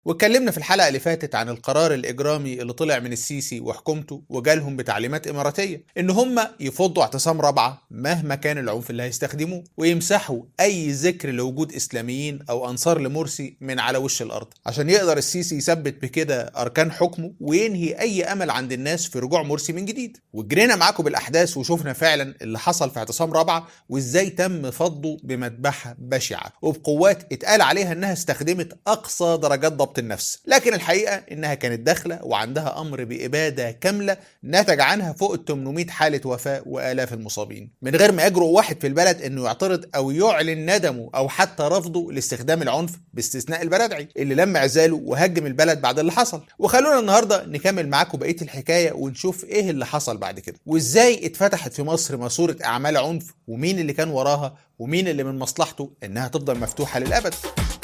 واتكلمنا في الحلقة اللي فاتت عن القرار الإجرامي اللي طلع من السيسي وحكومته وجالهم بتعليمات إماراتية إن هم يفضوا اعتصام رابعة مهما كان العنف اللي هيستخدموه ويمسحوا أي ذكر لوجود إسلاميين أو أنصار لمرسي من على وش الأرض عشان يقدر السيسي يثبت بكده أركان حكمه وينهي أي أمل عند الناس في رجوع مرسي من جديد وجرينا معاكم بالأحداث وشوفنا فعلا اللي حصل في اعتصام رابعة وإزاي تم فضه بمذبحة بشعة وبقوات اتقال عليها إنها استخدمت أقصى درجات ضبط النفس لكن الحقيقة إنها كانت داخلة وعندها أمر بإبادة كاملة نتج عنها فوق ال 800 حالة وفاة وآلاف المصابين من غير ما يجرؤ واحد في البلد إنه يعترض أو يعلن ندمه أو حتى رفضه لاستخدام العنف باستثناء البلدعي اللي لم عزاله وهجم البلد بعد اللي حصل وخلونا النهاردة نكمل معاكم بقية الحكاية ونشوف إيه اللي حصل بعد كده وإزاي اتفتحت في مصر ماسورة أعمال عنف ومين اللي كان وراها ومين اللي من مصلحته إنها تفضل مفتوحة للأبد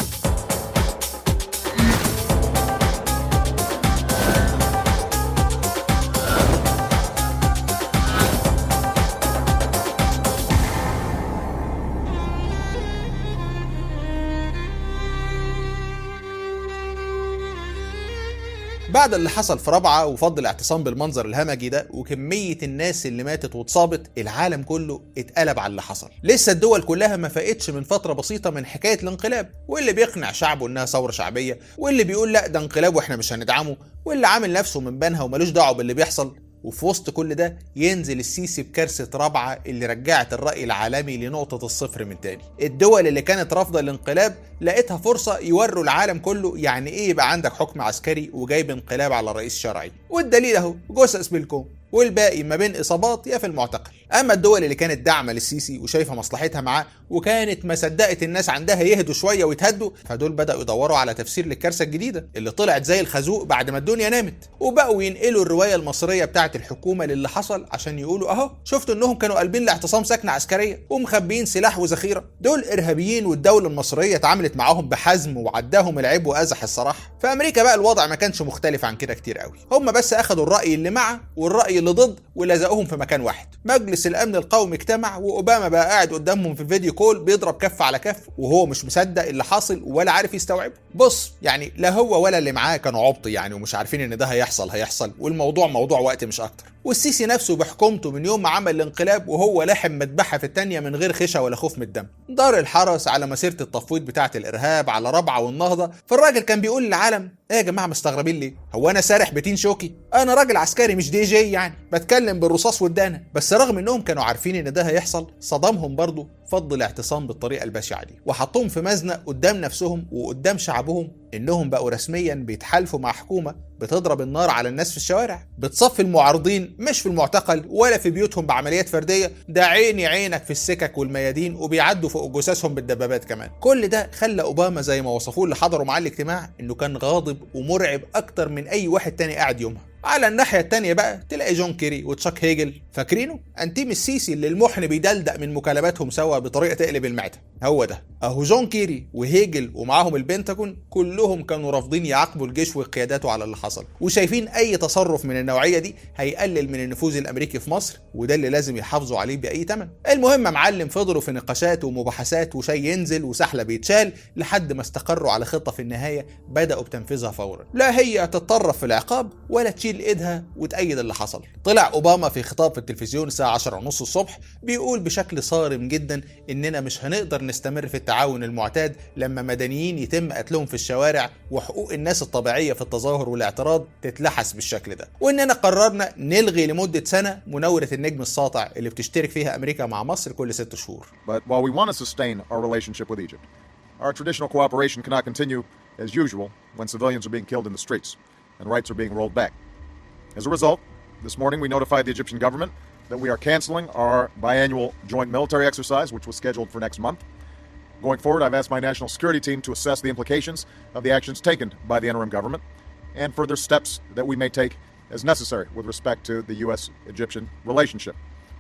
بعد اللي حصل في رابعه وفض الاعتصام بالمنظر الهمجي ده وكميه الناس اللي ماتت واتصابت العالم كله اتقلب على اللي حصل لسه الدول كلها ما فاقتش من فتره بسيطه من حكايه الانقلاب واللي بيقنع شعبه انها ثوره شعبيه واللي بيقول لا ده انقلاب واحنا مش هندعمه واللي عامل نفسه من بينها وملوش دعوه باللي بيحصل وفي وسط كل ده ينزل السيسي بكارثة رابعة اللي رجعت الرأي العالمي لنقطة الصفر من تاني الدول اللي كانت رافضة الانقلاب لقيتها فرصة يوروا العالم كله يعني ايه يبقى عندك حكم عسكري وجايب انقلاب على رئيس شرعي والدليل اهو جثث بالكوم والباقي ما بين اصابات يا في المعتقل اما الدول اللي كانت داعمه للسيسي وشايفه مصلحتها معاه وكانت ما صدقت الناس عندها يهدوا شويه ويتهدوا فدول بداوا يدوروا على تفسير للكارثه الجديده اللي طلعت زي الخازوق بعد ما الدنيا نامت وبقوا ينقلوا الروايه المصريه بتاعه الحكومه للي حصل عشان يقولوا اهو شفتوا انهم كانوا قلبين لاعتصام سكنه عسكريه ومخبيين سلاح وذخيره دول ارهابيين والدوله المصريه اتعاملت معاهم بحزم وعداهم العيب وازح الصراحه في امريكا بقى الوضع ما كانش مختلف عن كده كتير قوي هم بس اخدوا الراي اللي مع والراي اللي ضد ولزقوهم في مكان واحد مجلس الامن القومي اجتمع واوباما بقى قاعد قدامهم في فيديو كول بيضرب كف على كف وهو مش مصدق اللي حاصل ولا عارف يستوعبه بص يعني لا هو ولا اللي معاه كانوا عبط يعني ومش عارفين ان ده هيحصل هيحصل والموضوع موضوع وقت مش اكتر والسيسي نفسه بحكومته من يوم ما عمل الانقلاب وهو لاحم مذبحه في التانية من غير خشة ولا خوف من الدم دار الحرس على مسيرة التفويض بتاعة الإرهاب على رابعة والنهضة فالراجل كان بيقول للعالم ايه يا جماعة مستغربين ليه هو أنا سارح بتين شوكي أنا راجل عسكري مش دي جي يعني بتكلم بالرصاص والدانة بس رغم إنهم كانوا عارفين إن ده هيحصل صدمهم برضه فض الاعتصام بالطريقة البشعة دي وحطهم في مزنق قدام نفسهم وقدام شعبهم إنهم بقوا رسميا بيتحالفوا مع حكومة بتضرب النار على الناس في الشوارع بتصفي المعارضين مش في المعتقل ولا في بيوتهم بعمليات فردية ده عيني عينك في السكك والميادين وبيعدوا فوق جثثهم بالدبابات كمان كل ده خلى أوباما زي ما وصفوه اللي حضروا معاه الاجتماع إنه كان غاضب ومرعب أكتر من أي واحد تاني قاعد يومها على الناحية التانية بقى تلاقي جون كيري وتشاك هيجل فاكرينه؟ أنتيم السيسي اللي المحن بيدلدق من مكالماتهم سوا بطريقة تقلب المعدة هو ده أهو جون كيري وهيجل ومعاهم البنتاجون كلهم كانوا رافضين يعاقبوا الجيش وقياداته على اللي حصل وشايفين أي تصرف من النوعية دي هيقلل من النفوذ الأمريكي في مصر وده اللي لازم يحافظوا عليه بأي ثمن المهم يا معلم فضلوا في نقاشات ومباحثات وشي ينزل وسحلة بيتشال لحد ما استقروا على خطة في النهاية بدأوا بتنفيذها فورا لا هي تتطرف في العقاب ولا تشيل ايدها وتأيد اللي حصل طلع اوباما في خطاب في التلفزيون الساعة 10 ونص الصبح بيقول بشكل صارم جدا اننا مش هنقدر نستمر في التعاون المعتاد لما مدنيين يتم قتلهم في الشوارع وحقوق الناس الطبيعية في التظاهر والاعتراض تتلحس بالشكل ده واننا قررنا نلغي لمدة سنة مناورة النجم الساطع اللي بتشترك فيها امريكا مع مصر كل ست شهور But while we want to sustain our relationship with Egypt, our traditional cooperation cannot continue as usual when civilians are being killed in the streets and rights are being rolled back. As a result, this morning we notified the Egyptian government that we are canceling our biannual joint military exercise, which was scheduled for next month. Going forward, I've asked my national security team to assess the implications of the actions taken by the interim government and further steps that we may take as necessary with respect to the U.S. Egyptian relationship.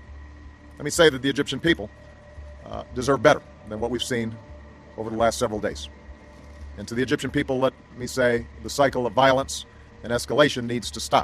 Let me say that the Egyptian people uh, deserve better than what we've seen over the last several days. And to the Egyptian people, let me say the cycle of violence and escalation needs to stop.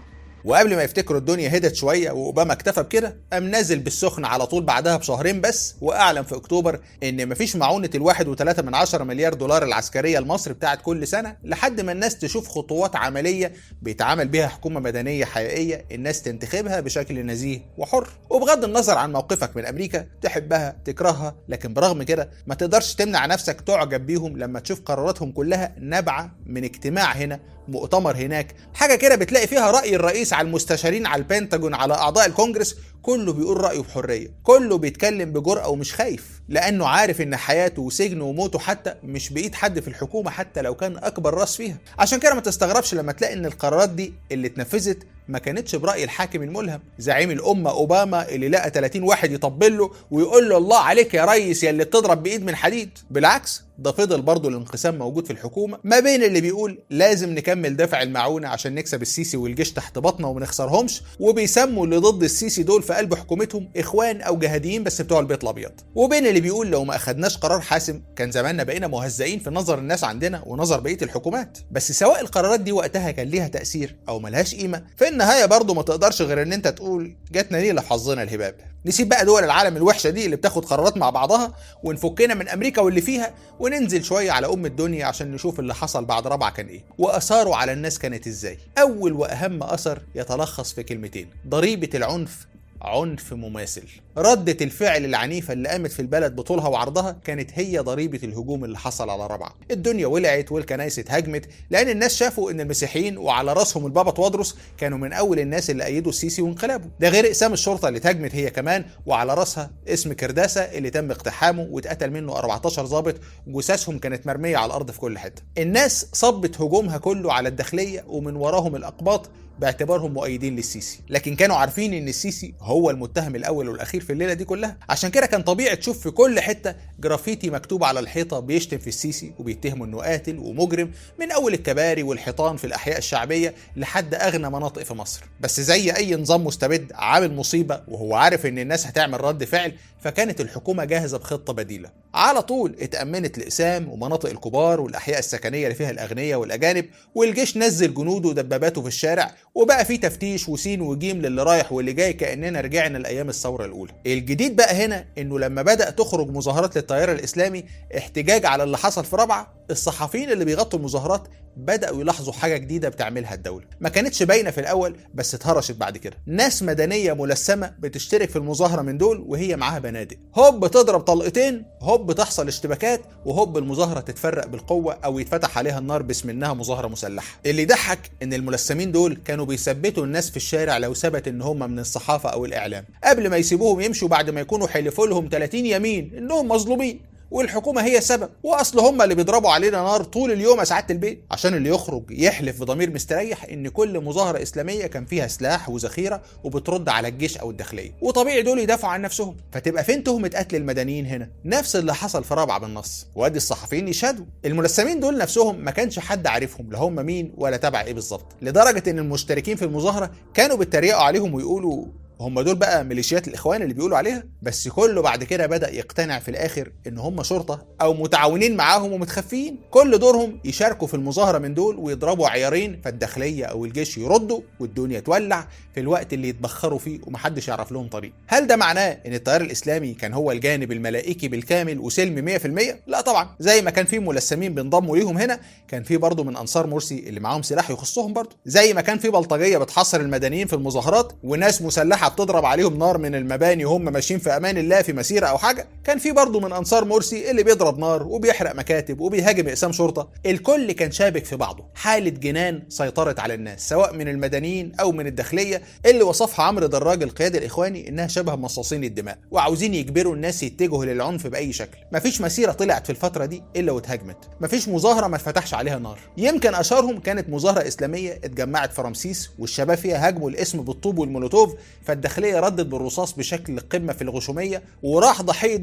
وقبل ما يفتكروا الدنيا هدت شويه واوباما اكتفى بكده قام نازل بالسخن على طول بعدها بشهرين بس واعلن في اكتوبر ان مفيش معونه الواحد وثلاثة من عشرة مليار دولار العسكريه لمصر بتاعت كل سنه لحد ما الناس تشوف خطوات عمليه بيتعامل بيها حكومه مدنيه حقيقيه الناس تنتخبها بشكل نزيه وحر وبغض النظر عن موقفك من امريكا تحبها تكرهها لكن برغم كده ما تقدرش تمنع نفسك تعجب بيهم لما تشوف قراراتهم كلها نابعه من اجتماع هنا مؤتمر هناك حاجه كده بتلاقي فيها راي الرئيس على المستشارين على البنتاجون على اعضاء الكونجرس كله بيقول رايه بحريه كله بيتكلم بجرأه ومش خايف لانه عارف ان حياته وسجنه وموته حتى مش بايد حد في الحكومه حتى لو كان اكبر راس فيها عشان كده ما تستغربش لما تلاقي ان القرارات دي اللي اتنفذت ما كانتش برأي الحاكم الملهم زعيم الأمة أوباما اللي لقى 30 واحد يطبل له ويقول له الله عليك يا ريس يا اللي بتضرب بإيد من حديد بالعكس ده فضل برضه الانقسام موجود في الحكومة ما بين اللي بيقول لازم نكمل دفع المعونة عشان نكسب السيسي والجيش تحت بطنه وما نخسرهمش وبيسموا اللي ضد السيسي دول في قلب حكومتهم إخوان أو جهاديين بس بتوع البيت الأبيض وبين اللي بيقول لو ما أخدناش قرار حاسم كان زماننا بقينا مهزئين في نظر الناس عندنا ونظر بقية الحكومات بس سواء القرارات دي وقتها كان ليها تأثير أو ملهاش قيمة في النهاية برضه ما تقدرش غير ان انت تقول جاتنا ليه لحظنا الهباب نسيب بقى دول العالم الوحشه دي اللي بتاخد قرارات مع بعضها ونفكنا من امريكا واللي فيها وننزل شويه على ام الدنيا عشان نشوف اللي حصل بعد رابعه كان ايه واثاره على الناس كانت ازاي اول واهم اثر يتلخص في كلمتين ضريبه العنف عنف مماثل ردة الفعل العنيفة اللي قامت في البلد بطولها وعرضها كانت هي ضريبة الهجوم اللي حصل على رابعة الدنيا ولعت والكنائس اتهاجمت لأن الناس شافوا إن المسيحيين وعلى راسهم البابا توادرس كانوا من أول الناس اللي أيدوا السيسي وانقلابه ده غير إقسام الشرطة اللي اتهاجمت هي كمان وعلى راسها اسم كرداسة اللي تم اقتحامه واتقتل منه 14 ضابط جثثهم كانت مرمية على الأرض في كل حتة الناس صبت هجومها كله على الداخلية ومن وراهم الأقباط باعتبارهم مؤيدين للسيسي لكن كانوا عارفين ان السيسي هو المتهم الاول والاخير في الليله دي كلها عشان كده كان طبيعي تشوف في كل حته جرافيتي مكتوب على الحيطه بيشتم في السيسي وبيتهمه انه قاتل ومجرم من اول الكباري والحيطان في الاحياء الشعبيه لحد اغنى مناطق في مصر بس زي اي نظام مستبد عامل مصيبه وهو عارف ان الناس هتعمل رد فعل فكانت الحكومه جاهزه بخطه بديله على طول اتامنت الاقسام ومناطق الكبار والاحياء السكنيه اللي فيها الاغنياء والاجانب والجيش نزل جنوده ودباباته في الشارع وبقى في تفتيش وسين وجيم للي رايح واللي جاي كاننا رجعنا لايام الثوره الاولى الجديد بقى هنا انه لما بدا تخرج مظاهرات للتيار الاسلامي احتجاج على اللي حصل في رابعه الصحفيين اللي بيغطوا المظاهرات بداوا يلاحظوا حاجه جديده بتعملها الدوله ما كانتش باينه في الاول بس اتهرشت بعد كده ناس مدنيه ملثمه بتشترك في المظاهره من دول وهي معاها بنادق هوب تضرب طلقتين هوب تحصل اشتباكات وهوب المظاهره تتفرق بالقوه او يتفتح عليها النار باسم انها مظاهره مسلحه اللي يضحك ان الملثمين دول كانوا بيثبتوا الناس في الشارع لو ثبت ان هم من الصحافه او الاعلام قبل ما يسيبوهم يمشوا بعد ما يكونوا حلفوا لهم 30 يمين انهم مظلومين والحكومه هي السبب واصل هم اللي بيضربوا علينا نار طول اليوم يا سعاده البيت عشان اللي يخرج يحلف بضمير مستريح ان كل مظاهره اسلاميه كان فيها سلاح وذخيره وبترد على الجيش او الداخليه وطبيعي دول يدافعوا عن نفسهم فتبقى فين تهمه قتل المدنيين هنا نفس اللي حصل في رابعه بالنص وادي الصحفيين يشهدوا الملثمين دول نفسهم ما كانش حد عارفهم لا هم مين ولا تبع ايه بالظبط لدرجه ان المشتركين في المظاهره كانوا بيتريقوا عليهم ويقولوا هم دول بقى ميليشيات الاخوان اللي بيقولوا عليها بس كله بعد كده بدا يقتنع في الاخر ان هم شرطه او متعاونين معاهم ومتخفيين كل دورهم يشاركوا في المظاهره من دول ويضربوا عيارين فالداخليه او الجيش يردوا والدنيا تولع في الوقت اللي يتبخروا فيه ومحدش يعرف لهم طريق هل ده معناه ان التيار الاسلامي كان هو الجانب الملائكي بالكامل وسلم 100% لا طبعا زي ما كان في ملثمين بينضموا ليهم هنا كان في برضه من انصار مرسي اللي معاهم سلاح يخصهم برضه زي ما كان في بلطجيه بتحصر المدنيين في المظاهرات وناس مسلحه بتضرب عليهم نار من المباني وهم ماشيين في امان الله في مسيره او حاجه كان في برضه من انصار مرسي اللي بيضرب نار وبيحرق مكاتب وبيهاجم اقسام شرطه الكل كان شابك في بعضه حاله جنان سيطرت على الناس سواء من المدنيين او من الداخليه اللي وصفها عمرو دراج القيادي الاخواني انها شبه مصاصين الدماء وعاوزين يجبروا الناس يتجهوا للعنف باي شكل مفيش مسيره طلعت في الفتره دي الا واتهاجمت مفيش مظاهره ما اتفتحش عليها نار يمكن اشهرهم كانت مظاهره اسلاميه اتجمعت في رمسيس والشباب فيها هاجموا الاسم بالطوب والمولوتوف فالداخليه ردت بالرصاص بشكل قمه في الغشوميه وراح ضحيه ده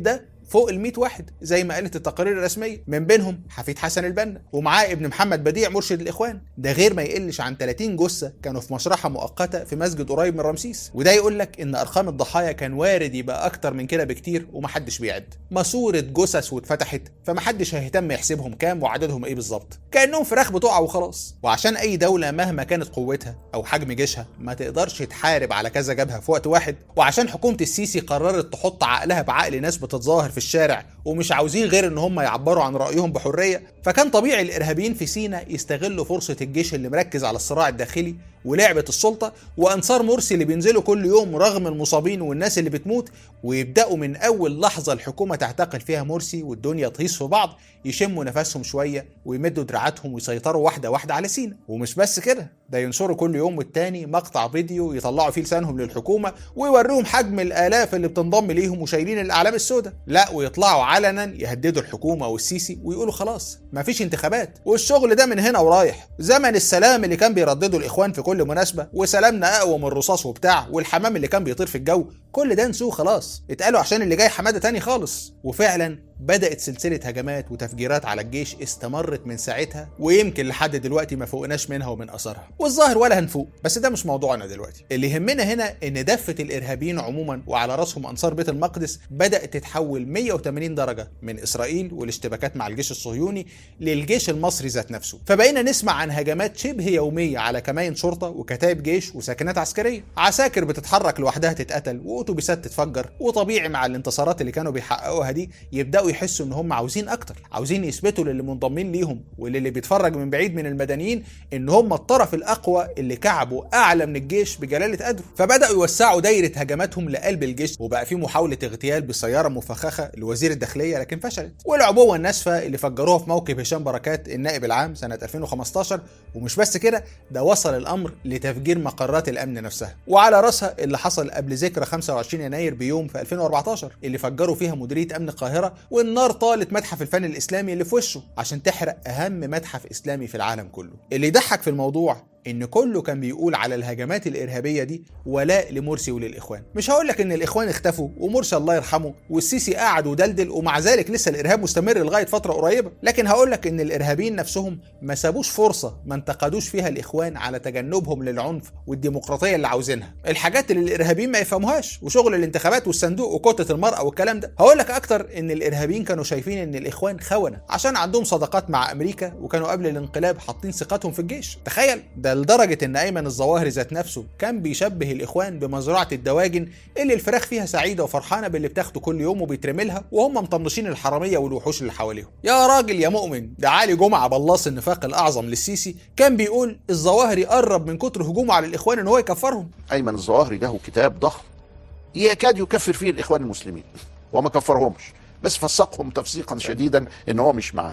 فوق ال 100 واحد زي ما قالت التقارير الرسميه من بينهم حفيد حسن البنا ومعاه ابن محمد بديع مرشد الاخوان ده غير ما يقلش عن 30 جثه كانوا في مشرحه مؤقته في مسجد قريب من رمسيس وده يقول لك ان ارقام الضحايا كان وارد يبقى اكتر من كده بكتير ومحدش بيعد ماسوره جثث واتفتحت فمحدش هيهتم يحسبهم كام وعددهم ايه بالظبط كانهم فراخ بتقع وخلاص وعشان اي دوله مهما كانت قوتها او حجم جيشها ما تقدرش تحارب على كذا جبهه في وقت واحد وعشان حكومه السيسي قررت تحط عقلها بعقل ناس بتتظاهر في الشارع ومش عاوزين غير ان هم يعبروا عن رايهم بحريه فكان طبيعي الارهابيين في سينا يستغلوا فرصه الجيش اللي مركز على الصراع الداخلي ولعبه السلطه وانصار مرسي اللي بينزلوا كل يوم رغم المصابين والناس اللي بتموت ويبداوا من اول لحظه الحكومه تعتقل فيها مرسي والدنيا تهيص في بعض يشموا نفسهم شويه ويمدوا دراعاتهم ويسيطروا واحده واحده على سينا ومش بس كده ده ينشروا كل يوم والتاني مقطع فيديو يطلعوا فيه لسانهم للحكومه ويوروهم حجم الالاف اللي بتنضم ليهم وشايلين الاعلام السوداء لا ويطلعوا علنا يهددوا الحكومه والسيسي ويقولوا خلاص مفيش انتخابات والشغل ده من هنا ورايح زمن السلام اللي كان بيردده الاخوان في كل مناسبه وسلامنا اقوى من الرصاص وبتاع والحمام اللي كان بيطير في الجو كل ده نسوه خلاص اتقالوا عشان اللي جاي حماده تاني خالص وفعلا بدأت سلسلة هجمات وتفجيرات على الجيش استمرت من ساعتها ويمكن لحد دلوقتي ما فوقناش منها ومن أثرها والظاهر ولا هنفوق بس ده مش موضوعنا دلوقتي اللي يهمنا هنا إن دفة الإرهابيين عموما وعلى رأسهم أنصار بيت المقدس بدأت تتحول 180 درجة من إسرائيل والاشتباكات مع الجيش الصهيوني للجيش المصري ذات نفسه فبقينا نسمع عن هجمات شبه يومية على كمائن شرطة وكتائب جيش وساكنات عسكرية عساكر بتتحرك لوحدها تتقتل وأتوبيسات تتفجر وطبيعي مع الانتصارات اللي كانوا بيحققوها دي يبدأوا يحسوا ان هم عاوزين اكتر عاوزين يثبتوا للي منضمين ليهم وللي بيتفرج من بعيد من المدنيين ان هم الطرف الاقوى اللي كعبه اعلى من الجيش بجلاله قدره فبداوا يوسعوا دايره هجماتهم لقلب الجيش وبقى في محاوله اغتيال بسياره مفخخه لوزير الداخليه لكن فشلت والعبوه الناسفه اللي فجروها في موكب هشام بركات النائب العام سنه 2015 ومش بس كده ده وصل الامر لتفجير مقرات الامن نفسها وعلى راسها اللي حصل قبل ذكرى 25 يناير بيوم في 2014 اللي فجروا فيها مديريه امن القاهره والنار طالت متحف الفن الاسلامي اللي في وشه عشان تحرق اهم متحف اسلامي في العالم كله اللي يضحك في الموضوع ان كله كان بيقول على الهجمات الارهابيه دي ولاء لمرسي وللاخوان مش هقول لك ان الاخوان اختفوا ومرسي الله يرحمه والسيسي قاعد ودلدل ومع ذلك لسه الارهاب مستمر لغايه فتره قريبه لكن هقول لك ان الارهابيين نفسهم ما سابوش فرصه ما انتقدوش فيها الاخوان على تجنبهم للعنف والديمقراطيه اللي عاوزينها الحاجات اللي الارهابيين ما يفهموهاش وشغل الانتخابات والصندوق وكتله المراه والكلام ده هقول لك اكتر ان الارهابيين كانوا شايفين ان الاخوان خونه عشان عندهم صداقات مع امريكا وكانوا قبل الانقلاب حاطين ثقتهم في الجيش تخيل ده لدرجه ان ايمن الظواهري ذات نفسه كان بيشبه الاخوان بمزرعه الدواجن اللي الفراخ فيها سعيده وفرحانه باللي بتاخده كل يوم وبيترمي لها وهم مطنشين الحراميه والوحوش اللي حواليهم يا راجل يا مؤمن ده علي جمعه بلاص النفاق الاعظم للسيسي كان بيقول الظواهري قرب من كتر هجومه على الاخوان ان هو يكفرهم ايمن الظواهري له كتاب ضخم يكاد يكفر فيه الاخوان المسلمين وما كفرهمش بس فسقهم تفسيقا شديدا ان هو مش معاه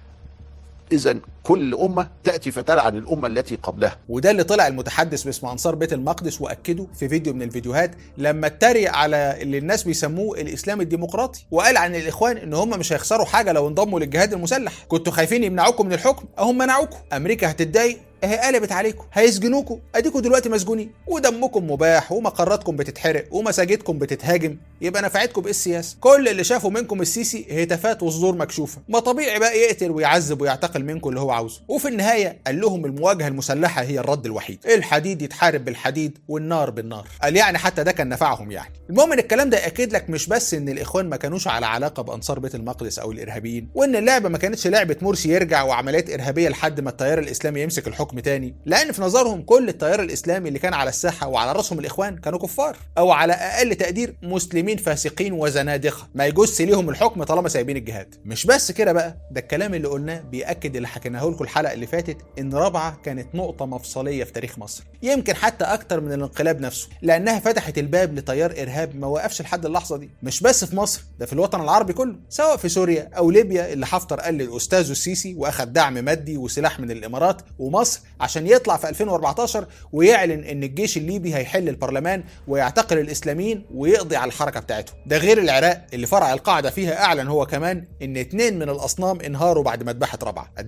اذا كل امه تاتي فتلعن الامه التي قبلها وده اللي طلع المتحدث باسم انصار بيت المقدس واكده في فيديو من الفيديوهات لما اتريق على اللي الناس بيسموه الاسلام الديمقراطي وقال عن الاخوان ان هم مش هيخسروا حاجه لو انضموا للجهاد المسلح كنتوا خايفين يمنعوكم من الحكم اهم منعوكم امريكا هتتضايق اهي قلبت عليكم هيسجنوكم اديكم دلوقتي مسجونين ودمكم مباح ومقراتكم بتتحرق ومساجدكم بتتهاجم يبقى نفعتكم بايه السياسه كل اللي شافوا منكم السيسي هتافات وصدور مكشوفه ما طبيعي بقى يقتل ويعذب ويعتقل منكم اللي هو عاوزه وفي النهايه قال لهم المواجهه المسلحه هي الرد الوحيد الحديد يتحارب بالحديد والنار بالنار قال يعني حتى ده كان نفعهم يعني المهم ان الكلام ده ياكد لك مش بس ان الاخوان ما كانوش على علاقه بانصار بيت المقدس او الارهابيين وان اللعبه ما كانتش لعبه مرسي يرجع وعمليات ارهابيه لحد ما التيار الاسلامي يمسك الحكم تاني لان في نظرهم كل التيار الاسلامي اللي كان على الساحه وعلى راسهم الاخوان كانوا كفار او على اقل تقدير مسلمين فاسقين وزنادقه ما يجوز ليهم الحكم طالما سايبين الجهاد مش بس كده بقى ده الكلام اللي قلناه بياكد اللي حكيناه لكم الحلقه اللي فاتت ان رابعه كانت نقطه مفصليه في تاريخ مصر يمكن حتى اكتر من الانقلاب نفسه لانها فتحت الباب لتيار ارهاب ما وقفش لحد اللحظه دي مش بس في مصر ده في الوطن العربي كله سواء في سوريا او ليبيا اللي حفتر قال للاستاذ السيسي واخد دعم مادي وسلاح من الامارات ومصر عشان يطلع في 2014 ويعلن ان الجيش الليبي هيحل البرلمان ويعتقل الاسلاميين ويقضي على الحركه بتاعتهم ده غير العراق اللي فرع القاعده فيها اعلن هو كمان ان اتنين من الاصنام انهاروا بعد مذبحه رابعه الديمقراطيه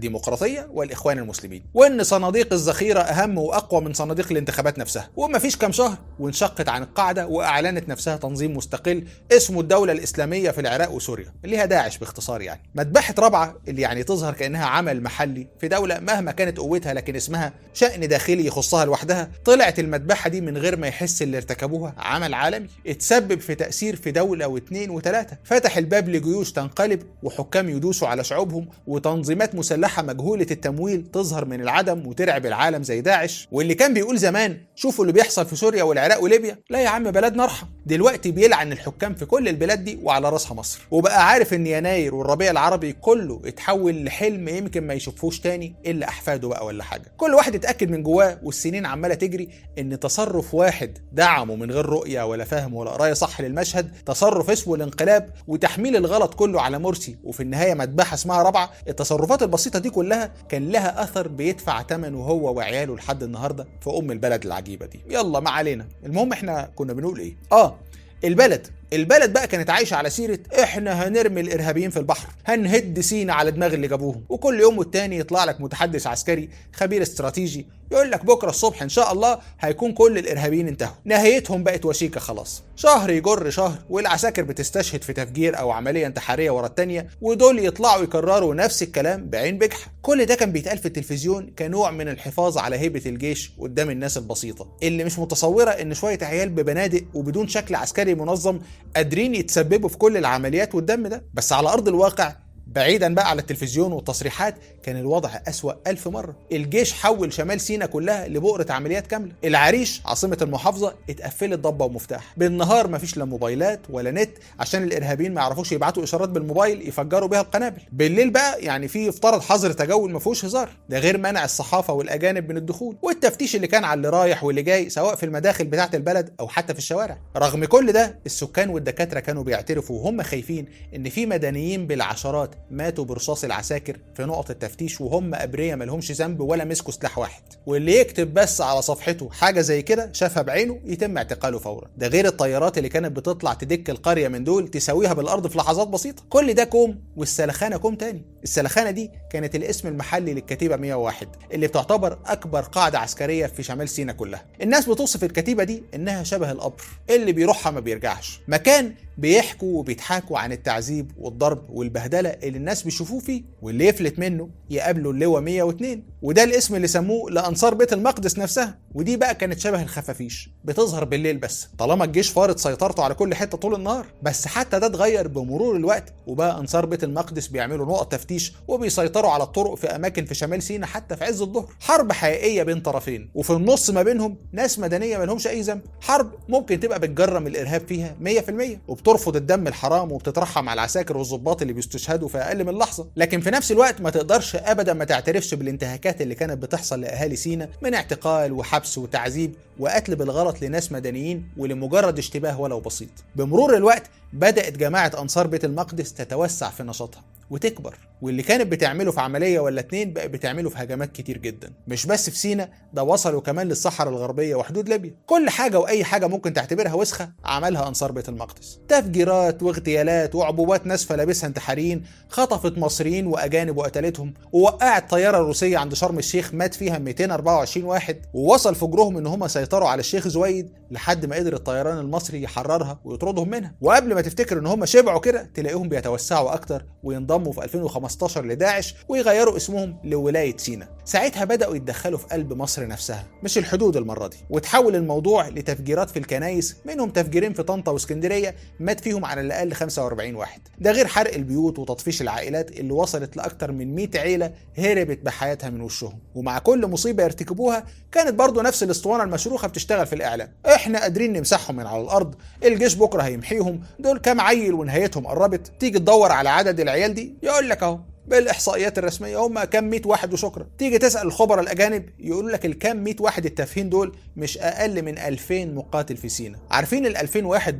الديمقراطيه والاخوان المسلمين وان صناديق الذخيره اهم واقوى من صناديق الانتخابات نفسها ومفيش كام شهر وانشقت عن القاعده واعلنت نفسها تنظيم مستقل اسمه الدوله الاسلاميه في العراق وسوريا اللي هي داعش باختصار يعني مذبحه رابعه اللي يعني تظهر كانها عمل محلي في دوله مهما كانت قوتها لكن اسمها شان داخلي يخصها لوحدها طلعت المذبحه دي من غير ما يحس اللي ارتكبوها عمل عالمي اتسبب في تاثير في دوله واثنين وثلاثه فتح الباب لجيوش تنقلب وحكام يدوسوا على شعوبهم وتنظيمات مسلحه مجهوله التمويل تظهر من العدم وترعب العالم زي داعش واللي كان بيقول زمان شوفوا اللي بيحصل في سوريا والعراق وليبيا لا يا عم بلدنا ارحم دلوقتي بيلعن الحكام في كل البلاد دي وعلى راسها مصر وبقى عارف ان يناير والربيع العربي كله اتحول لحلم يمكن ما يشوفوش تاني الا احفاده بقى ولا حاجه كل واحد اتاكد من جواه والسنين عماله تجري ان تصرف واحد دعمه من غير رؤيه ولا فهم ولا قرايه صح للمشهد تصرف اسمه الانقلاب وتحميل الغلط كله على مرسي وفي النهايه مذبحه اسمها رابعه التصرفات البسيطه دي كلها كان لها اثر بيدفع ثمنه هو وعياله لحد النهارده في ام البلد العجيبه دي يلا ما علينا المهم احنا كنا بنقول ايه اه البلد البلد بقى كانت عايشه على سيره احنا هنرمي الارهابيين في البحر هنهد سينا على دماغ اللي جابوهم وكل يوم والتاني يطلع لك متحدث عسكري خبير استراتيجي يقول لك بكره الصبح ان شاء الله هيكون كل الارهابيين انتهوا نهايتهم بقت وشيكه خلاص شهر يجر شهر والعساكر بتستشهد في تفجير او عمليه انتحاريه ورا التانيه ودول يطلعوا يكرروا نفس الكلام بعين بجحه كل ده كان بيتقال في التلفزيون كنوع من الحفاظ على هيبه الجيش قدام الناس البسيطه اللي مش متصوره ان شويه عيال ببنادق وبدون شكل عسكري منظم قادرين يتسببوا في كل العمليات والدم ده بس على ارض الواقع بعيدا بقى على التلفزيون والتصريحات كان الوضع أسوأ ألف مرة الجيش حول شمال سينا كلها لبؤرة عمليات كاملة العريش عاصمة المحافظة اتقفلت ضبة ومفتاح بالنهار مفيش لا موبايلات ولا نت عشان الإرهابيين ما يعرفوش يبعتوا إشارات بالموبايل يفجروا بيها القنابل بالليل بقى يعني في افترض حظر تجول ما فيهوش هزار ده غير منع الصحافة والأجانب من الدخول والتفتيش اللي كان على اللي رايح واللي جاي سواء في المداخل بتاعة البلد أو حتى في الشوارع رغم كل ده السكان والدكاترة كانوا بيعترفوا وهم خايفين إن في مدنيين بالعشرات ماتوا برصاص العساكر في نقط التفتيش وهم ابرياء مالهمش ذنب ولا مسكوا سلاح واحد واللي يكتب بس على صفحته حاجه زي كده شافها بعينه يتم اعتقاله فورا ده غير الطيارات اللي كانت بتطلع تدك القريه من دول تساويها بالارض في لحظات بسيطه كل ده كوم والسلخانه كوم تاني السلخانه دي كانت الاسم المحلي للكتيبه 101 اللي بتعتبر اكبر قاعده عسكريه في شمال سيناء كلها الناس بتوصف الكتيبه دي انها شبه القبر اللي بيروحها ما بيرجعش مكان بيحكوا وبيضحكوا عن التعذيب والضرب والبهدله اللي الناس بيشوفوه فيه واللي يفلت منه يقابله اللواء 102 وده الاسم اللي سموه لانصار بيت المقدس نفسها ودي بقى كانت شبه الخفافيش بتظهر بالليل بس طالما الجيش فارض سيطرته على كل حته طول النهار بس حتى ده اتغير بمرور الوقت وبقى انصار بيت المقدس بيعملوا نقط تفتيش وبيسيطروا على الطرق في اماكن في شمال سيناء حتى في عز الظهر حرب حقيقيه بين طرفين وفي النص ما بينهم ناس مدنيه ما لهمش اي ذنب حرب ممكن تبقى بتجرم الارهاب فيها 100% وبترفض الدم الحرام وبتترحم على العساكر والظباط اللي بيستشهدوا في اقل من لحظه لكن في نفس الوقت ما تقدرش ابدا ما تعترفش بالانتهاكات اللي كانت بتحصل لاهالي سينا من اعتقال وحبس وتعذيب وقتل بالغلط لناس مدنيين ولمجرد اشتباه ولو بسيط بمرور الوقت بدات جماعه انصار بيت المقدس تتوسع في نشاطها وتكبر واللي كانت بتعمله في عمليه ولا اتنين بقى بتعمله في هجمات كتير جدا مش بس في سينا ده وصلوا كمان للصحراء الغربيه وحدود ليبيا كل حاجه واي حاجه ممكن تعتبرها وسخه عملها انصار بيت المقدس تفجيرات واغتيالات وعبوبات ناسفه لابسها انتحاريين خطفت مصريين واجانب وقتلتهم ووقعت طياره روسيه عند شرم الشيخ مات فيها 224 واحد ووصل فجرهم ان هم سيطروا على الشيخ زويد لحد ما قدر الطيران المصري يحررها ويطردهم منها وقبل ما تفتكر ان هم شبعوا كده تلاقيهم بيتوسعوا اكتر وينضموا في 2015 لداعش ويغيروا اسمهم لولايه سينا ساعتها بداوا يتدخلوا في قلب مصر نفسها مش الحدود المره دي وتحول الموضوع لتفجيرات في الكنايس منهم تفجيرين في طنطا واسكندريه مات فيهم على الاقل 45 واحد ده غير حرق البيوت وتطفيش العائلات اللي وصلت لاكتر من 100 عيله هربت بحياتها من وشهم ومع كل مصيبه يرتكبوها كانت برضو نفس الاسطوانه المشروخه بتشتغل في الاعلام احنا قادرين نمسحهم من على الارض الجيش بكره هيمحيهم دول كام عيل ونهايتهم قربت تيجي تدور على عدد العيال دي يقول لك اهو بالاحصائيات الرسميه هم كام 100 واحد وشكرا تيجي تسال الخبراء الاجانب يقولوا لك الكام 100 واحد التافهين دول مش اقل من 2000 مقاتل في سينا عارفين ال 2000 واحد دول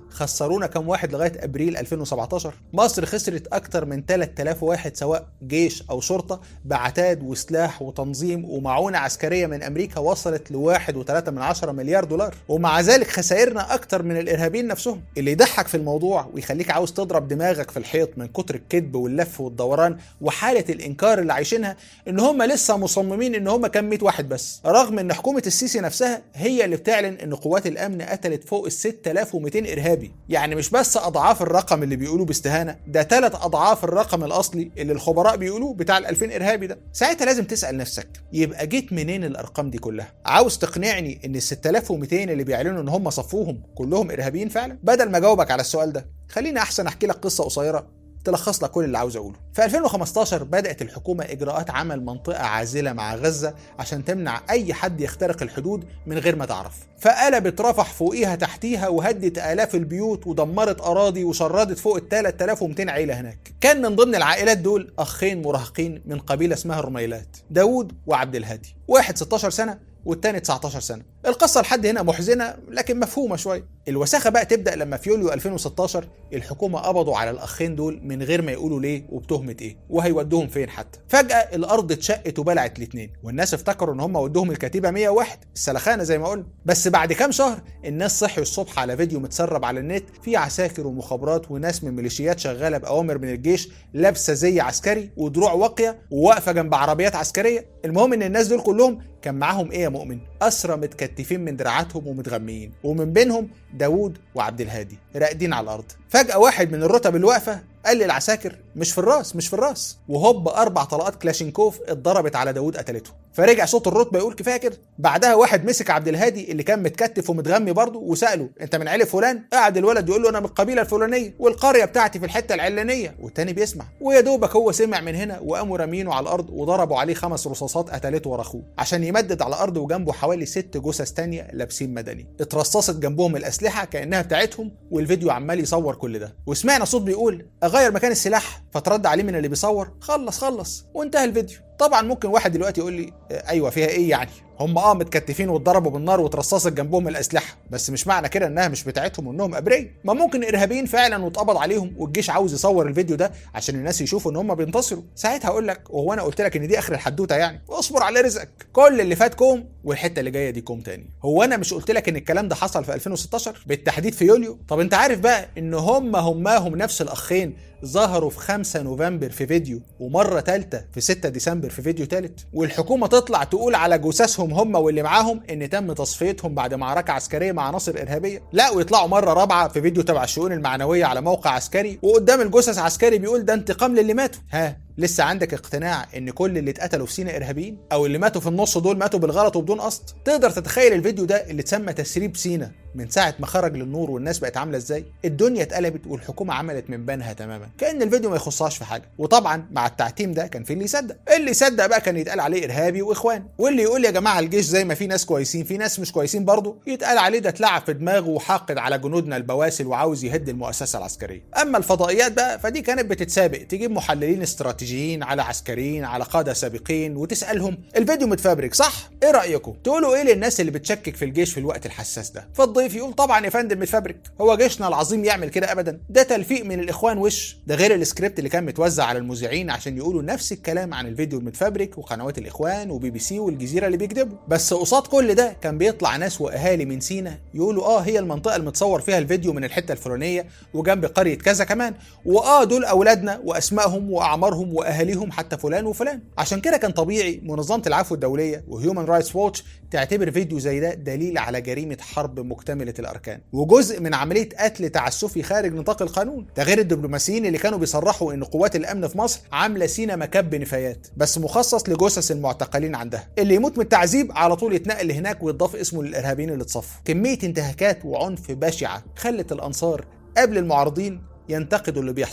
خسرونا كام واحد لغايه ابريل 2017 مصر خسرت اكتر من 3000 واحد سواء جيش او شرطه بعتاد وسلاح وتنظيم ومعونه عسكريه من امريكا وصلت ل 1.3 من عشرة مليار دولار ومع ذلك خسائرنا اكتر من الارهابيين نفسهم اللي يضحك في الموضوع ويخليك عاوز تضرب دماغك في الحيط من كتر الكذب واللف والدوران وحاله الانكار اللي عايشينها ان هم لسه مصممين ان هم كام 100 واحد بس رغم ان حكومه السيسي نفسها هي اللي بتعلن ان قوات الامن قتلت فوق ال 6200 ارهابي يعني مش بس اضعاف الرقم اللي بيقولوه باستهانه ده ثلاث اضعاف الرقم الاصلي اللي الخبراء بيقولوه بتاع ال 2000 ارهابي ده ساعتها لازم تسال نفسك يبقى جيت منين الارقام دي كلها عاوز تقنعني ان ال 6200 اللي بيعلنوا ان هم صفوهم كلهم ارهابيين فعلا بدل ما اجاوبك على السؤال ده خليني احسن احكي لك قصه قصيره تلخص لك كل اللي عاوز اقوله. في 2015 بدات الحكومه اجراءات عمل منطقه عازله مع غزه عشان تمنع اي حد يخترق الحدود من غير ما تعرف. فقلبت رفح فوقيها تحتيها وهدت الاف البيوت ودمرت اراضي وشردت فوق ال 3200 عيله هناك. كان من ضمن العائلات دول اخين مراهقين من قبيله اسمها الرميلات، داوود وعبد الهادي. واحد 16 سنه والتاني 19 سنه. القصه لحد هنا محزنه لكن مفهومه شويه. الوساخه بقى تبدا لما في يوليو 2016 الحكومه قبضوا على الاخين دول من غير ما يقولوا ليه وبتهمه ايه وهيودوهم فين حتى. فجاه الارض اتشقت وبلعت الاثنين والناس افتكروا ان هم ودوهم الكتيبه 101 السلخانه زي ما قلنا. بس بعد كام شهر الناس صحيوا الصبح على فيديو متسرب على النت في عساكر ومخابرات وناس من ميليشيات شغاله باوامر من الجيش لابسه زي عسكري ودروع واقيه وواقفه جنب عربيات عسكريه. المهم ان الناس دول كلهم كان معاهم ايه يا مؤمن؟ اسرى متكتفين من دراعاتهم ومتغميين ومن بينهم داوود وعبد الهادي راقدين على الارض فجاه واحد من الرتب الواقفه قال للعساكر مش في الراس مش في الراس وهوب اربع طلقات كلاشينكوف اتضربت على داوود قتلته فرجع صوت الرتبه يقول كفايه كده بعدها واحد مسك عبد الهادي اللي كان متكتف ومتغمي برضه وساله انت من عيله فلان قعد الولد يقول له انا من القبيله الفلانيه والقريه بتاعتي في الحته العلانيه والتاني بيسمع ويا دوبك هو سمع من هنا وقاموا رامينه على الارض وضربوا عليه خمس رصاصات قتلته ورا اخوه عشان يمدد على الارض وجنبه حوالي ست جثث تانية لابسين مدني اترصصت جنبهم الاسلحه كانها بتاعتهم والفيديو عمال يصور كل ده وسمعنا صوت بيقول اغير مكان السلاح فترد عليه من اللي بيصور خلص خلص وانتهى الفيديو طبعا ممكن واحد دلوقتي يقول لي ايوه فيها ايه يعني هم اه متكتفين واتضربوا بالنار واترصصت جنبهم الاسلحه بس مش معنى كده انها مش بتاعتهم وانهم ابرياء ما ممكن ارهابيين فعلا واتقبض عليهم والجيش عاوز يصور الفيديو ده عشان الناس يشوفوا ان هم بينتصروا ساعتها اقول لك وهو انا قلت لك ان دي اخر الحدوته يعني واصبر على رزقك كل اللي فات كوم والحته اللي جايه دي كوم تاني هو انا مش قلت لك ان الكلام ده حصل في 2016 بالتحديد في يوليو طب انت عارف بقى ان هم هماهم نفس الاخين ظهروا في 5 نوفمبر في فيديو ومره ثالثه في 6 ديسمبر في فيديو ثالث والحكومه تطلع تقول على جثثهم هم واللي معاهم ان تم تصفيتهم بعد معركه عسكريه مع عناصر ارهابيه لا ويطلعوا مره رابعه في فيديو تبع الشؤون المعنويه على موقع عسكري وقدام الجثث عسكري بيقول ده انتقام للي ماتوا ها لسه عندك اقتناع ان كل اللي اتقتلوا في سينا ارهابيين او اللي ماتوا في النص دول ماتوا بالغلط وبدون قصد تقدر تتخيل الفيديو ده اللي اتسمى تسريب سينا من ساعه ما خرج للنور والناس بقت عامله ازاي الدنيا اتقلبت والحكومه عملت من بينها تماما كان الفيديو ما يخصهاش في حاجه وطبعا مع التعتيم ده كان في اللي يصدق اللي يصدق بقى كان يتقال عليه ارهابي واخوان واللي يقول يا جماعه الجيش زي ما في ناس كويسين في ناس مش كويسين برضه يتقال عليه ده اتلعب في دماغه وحاقد على جنودنا البواسل وعاوز يهد المؤسسه العسكريه اما الفضائيات بقى فدي كانت بتتسابق تجيب محللين استراتيجيين على عسكريين على قاده سابقين وتسالهم الفيديو متفبرك صح ايه رايكم تقولوا ايه للناس اللي بتشكك في الجيش في الوقت الحساس ده فالضيف يقول طبعا يا فندم متفبرك هو جيشنا العظيم يعمل كده ابدا ده تلفيق من الاخوان وش ده غير السكريبت اللي كان متوزع على المذيعين عشان يقولوا نفس الكلام عن الفيديو المتفبرك وقنوات الاخوان وبي بي سي والجزيره اللي بيكذبوا بس قصاد كل ده كان بيطلع ناس واهالي من سينا يقولوا اه هي المنطقه المتصور فيها الفيديو من الحته الفلانيه وجنب قريه كذا كمان واه دول اولادنا واسمائهم واعمارهم واهاليهم حتى فلان وفلان عشان كده كان طبيعي منظمه العفو الدوليه وهيومن رايتس ووتش تعتبر فيديو زي ده دليل على جريمه حرب مكتمله الاركان وجزء من عمليه قتل تعسفي خارج نطاق القانون ده غير الدبلوماسيين اللي كانوا بيصرحوا ان قوات الامن في مصر عامله سينا مكب نفايات بس مخصص لجثث المعتقلين عندها اللي يموت من التعذيب على طول يتنقل هناك ويضاف اسمه للارهابيين اللي اتصفوا كميه انتهاكات وعنف بشعه خلت الانصار قبل المعارضين ينتقدوا اللي بيحصل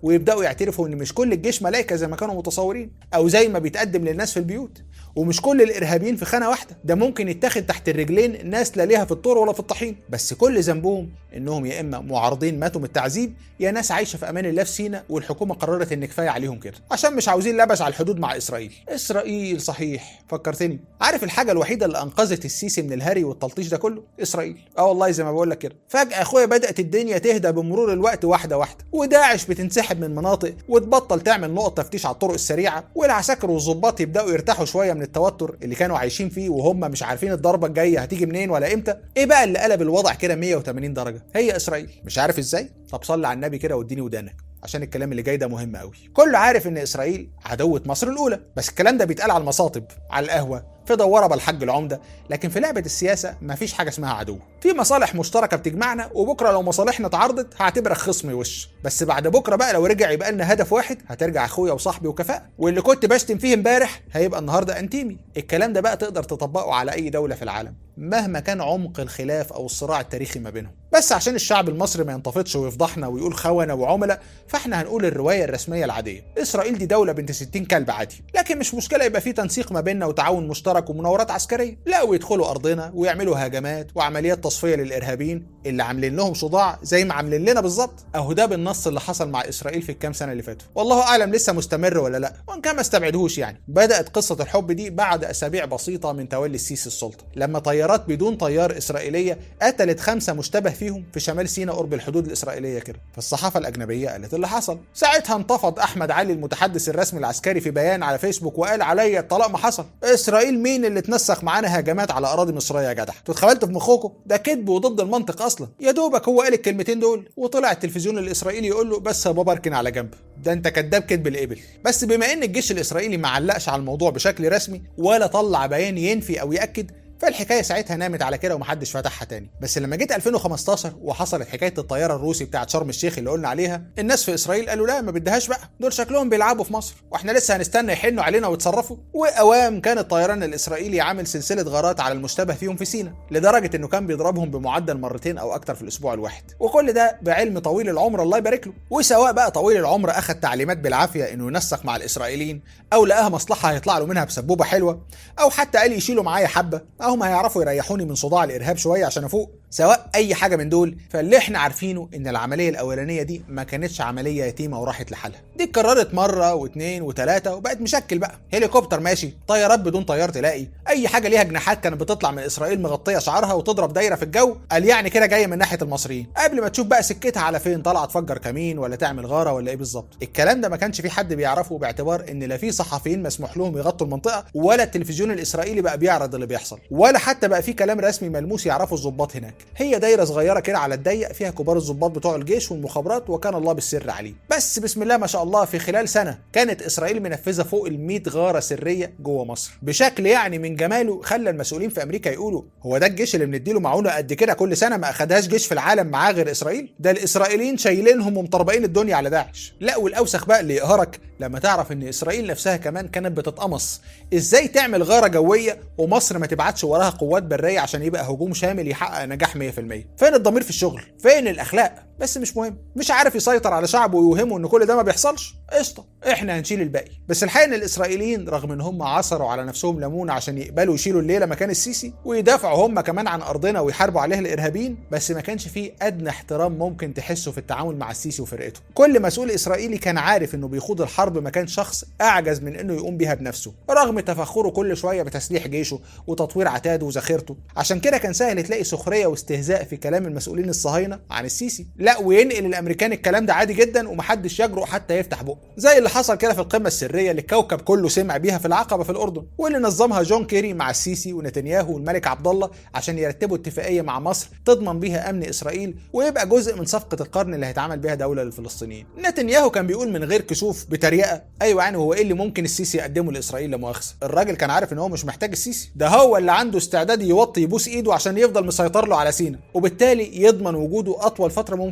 ويبداوا يعترفوا ان مش كل الجيش ملائكه زي ما كانوا متصورين او زي ما بيتقدم للناس في البيوت ومش كل الارهابيين في خانه واحده ده ممكن يتاخد تحت الرجلين ناس لا ليها في الطور ولا في الطحين بس كل ذنبهم انهم يا اما معارضين ماتوا من التعذيب يا ناس عايشه في امان الله في سينا والحكومه قررت ان كفايه عليهم كده عشان مش عاوزين لبش على الحدود مع اسرائيل اسرائيل صحيح فكرتني عارف الحاجه الوحيده اللي انقذت السيسي من الهري والتلطيش ده كله اسرائيل اه والله زي ما بقول لك كده فجاه اخويا بدات الدنيا تهدى بمرور الوقت واحده واحده وداعش بتنسحب من مناطق وتبطل تعمل نقط تفتيش على الطرق السريعه والعساكر والظباط يبداوا يرتاحوا شويه من التوتر اللي كانوا عايشين فيه وهم مش عارفين الضربه الجايه هتيجي منين ولا امتى ايه بقى اللي قلب الوضع كده 180 درجه هي اسرائيل مش عارف ازاي طب صلي على النبي كده واديني ودانك عشان الكلام اللي جاي ده مهم قوي كله عارف ان اسرائيل عدوة مصر الاولى بس الكلام ده بيتقال على المصاطب على القهوه في دوره بالحج العمده لكن في لعبه السياسه مفيش حاجه اسمها عدو في مصالح مشتركه بتجمعنا وبكره لو مصالحنا اتعارضت هعتبرك خصمي وش بس بعد بكره بقى لو رجع يبقى لنا هدف واحد هترجع اخويا وصاحبي وكفاءه واللي كنت بشتم فيه امبارح هيبقى النهارده انتيمي الكلام ده بقى تقدر تطبقه على اي دوله في العالم مهما كان عمق الخلاف او الصراع التاريخي ما بينهم بس عشان الشعب المصري ما ينتفضش ويفضحنا ويقول خونه وعملاء فاحنا هنقول الروايه الرسميه العاديه اسرائيل دي دوله بنت 60 كلب عادي لكن مش مشكله يبقى في تنسيق ما بيننا وتعاون مشترك ومناورات عسكريه لا ويدخلوا ارضنا ويعملوا هجمات وعمليات تصفيه للارهابيين اللي عاملين لهم صداع زي ما عاملين لنا بالظبط اهو ده بالنص اللي حصل مع اسرائيل في الكام سنه اللي فاتوا والله اعلم لسه مستمر ولا لا وان كان ما استبعدهوش يعني بدات قصه الحب دي بعد اسابيع بسيطه من تولي السيسي السلطه لما طيارات بدون طيار اسرائيليه قتلت خمسه مشتبه فيهم في شمال سيناء قرب الحدود الاسرائيليه كده فالصحافه الاجنبيه قالت اللي حصل ساعتها انتفض احمد علي المتحدث الرسمي العسكري في بيان على فيسبوك وقال عليا الطلاق ما حصل اسرائيل مين اللي تنسق معانا هجمات على اراضي مصريه يا جدع انتوا اتخيلتوا في مخكم ده كذب وضد المنطق اصلا يا دوبك هو قال الكلمتين دول وطلع التلفزيون الاسرائيلي يقول له بس يا بابا اركن على جنب ده انت كذاب كذب الابل بس بما ان الجيش الاسرائيلي ما علقش على الموضوع بشكل رسمي ولا طلع بيان ينفي او ياكد فالحكايه ساعتها نامت على كده ومحدش فتحها تاني بس لما جيت 2015 وحصلت حكايه الطياره الروسي بتاعت شرم الشيخ اللي قلنا عليها الناس في اسرائيل قالوا لا ما بدهاش بقى دول شكلهم بيلعبوا في مصر واحنا لسه هنستنى يحنوا علينا ويتصرفوا واوام كان الطيران الاسرائيلي عامل سلسله غارات على المشتبه فيهم في سينا لدرجه انه كان بيضربهم بمعدل مرتين او اكتر في الاسبوع الواحد وكل ده بعلم طويل العمر الله يبارك له وسواء بقى طويل العمر اخذ تعليمات بالعافيه انه ينسق مع الاسرائيليين او لقاها مصلحه هيطلع له منها بسبوبه حلوه او حتى قال يشيلوا معايا حبه اهم هيعرفوا يريحوني من صداع الارهاب شويه عشان افوق سواء اي حاجه من دول فاللي احنا عارفينه ان العمليه الاولانيه دي ما كانتش عمليه يتيمه وراحت لحالها دي اتكررت مره واثنين وثلاثه وبقت مشكل بقى هليكوبتر ماشي طيارات بدون طيار تلاقي اي حاجه ليها جناحات كانت بتطلع من اسرائيل مغطيه شعرها وتضرب دايره في الجو قال يعني كده جايه من ناحيه المصريين قبل ما تشوف بقى سكتها على فين طالعه تفجر كمين ولا تعمل غاره ولا ايه بالظبط الكلام ده ما كانش في حد بيعرفه باعتبار ان لا في صحفيين مسموح لهم يغطوا المنطقه ولا التلفزيون الاسرائيلي بقى بيعرض اللي بيحصل ولا حتى بقى في كلام رسمي ملموس يعرفه الضباط هناك هي دايره صغيره كده على الضيق فيها كبار الضباط بتوع الجيش والمخابرات وكان الله بالسر عليه بس بسم الله ما شاء الله في خلال سنه كانت اسرائيل منفذه فوق ال 100 غاره سريه جوه مصر بشكل يعني من جماله خلى المسؤولين في امريكا يقولوا هو ده الجيش اللي بنديله معونه قد كده كل سنه ما اخدهاش جيش في العالم معاه غير اسرائيل ده الاسرائيليين شايلينهم ومطربقين الدنيا على داعش لا والاوسخ بقى اللي يقهرك لما تعرف ان اسرائيل نفسها كمان كانت بتتقمص ازاي تعمل غاره جويه ومصر ما تبعتش وراها قوات بريه عشان يبقى هجوم شامل يحقق نجاح 100% فين الضمير في الشغل فين الاخلاق بس مش مهم مش عارف يسيطر على شعبه ويوهمه ان كل ده ما بيحصلش قشطه احنا هنشيل الباقي بس الحقيقه ان الاسرائيليين رغم ان هم عصروا على نفسهم ليمونه عشان يقبلوا يشيلوا الليله مكان السيسي ويدافعوا هم كمان عن ارضنا ويحاربوا عليها الارهابيين بس ما كانش فيه ادنى احترام ممكن تحسه في التعامل مع السيسي وفرقته كل مسؤول اسرائيلي كان عارف انه بيخوض الحرب مكان شخص اعجز من انه يقوم بيها بنفسه رغم تفخره كل شويه بتسليح جيشه وتطوير عتاده وذخيرته عشان كده كان سهل تلاقي سخريه واستهزاء في كلام المسؤولين الصهاينه عن السيسي لا وينقل الامريكان الكلام ده عادي جدا ومحدش يجرؤ حتى يفتح بقه زي اللي حصل كده في القمه السريه اللي الكوكب كله سمع بيها في العقبه في الاردن واللي نظمها جون كيري مع السيسي ونتنياهو والملك عبد الله عشان يرتبوا اتفاقيه مع مصر تضمن بيها امن اسرائيل ويبقى جزء من صفقه القرن اللي هيتعمل بيها دوله للفلسطينيين نتنياهو كان بيقول من غير كسوف بتريقه ايوه يعني هو ايه اللي ممكن السيسي يقدمه لاسرائيل لا مؤاخذه الراجل كان عارف ان هو مش محتاج السيسي ده هو اللي عنده استعداد يوطي يبوس ايده عشان يفضل مسيطر له على سينا وبالتالي يضمن وجوده اطول فتره ممكن